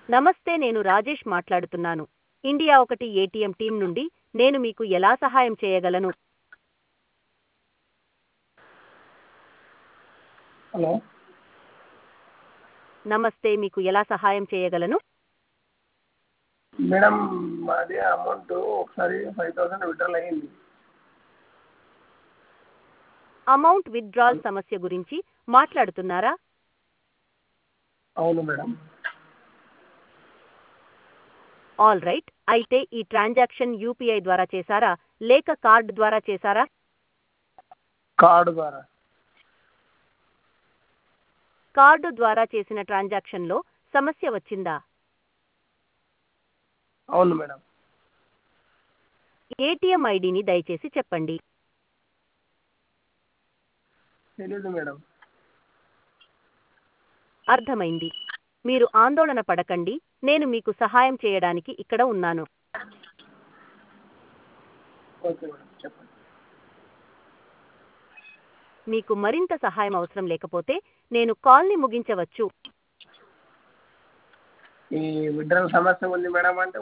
నమస్తే నేను రాజేష్ మాట్లాడుతున్నాను ఇండియా ఒకటి ఏటీఎం టీం నుండి నేను మీకు ఎలా సహాయం చేయగలను హలో నమస్తే మీకు ఎలా సహాయం చేయగలను మేడం మాది అమౌంట్ ఒకసారి ఫైవ్ థౌసండ్ విత్డ్రాల్ అయ్యింది అమౌంట్ విత్డ్రాల్ సమస్య గురించి మాట్లాడుతున్నారా అవును మేడం ఆల్ రైట్ అయితే ఈ ట్రాన్సాక్షన్ యూపీఐ ద్వారా చేశారా లేక కార్డ్ ద్వారా చేశారా కార్డు ద్వారా కార్డు ద్వారా చేసిన ట్రాన్సాక్షన్లో సమస్య వచ్చిందా అవును మేడం ఏటీఎం ఐడిని దయచేసి చెప్పండి తెలీదు మేడం అర్థమైంది మీరు ఆందోళన పడకండి నేను మీకు సహాయం చేయడానికి ఇక్కడ ఉన్నాను ఓకే మేడం చెప్పండి మీకు మరింత సహాయం అవసరం లేకపోతే నేను కాల్ని ముగించవచ్చు ఈ విత్డ్రాల్ సమస్య ఉంది మేడం అంటే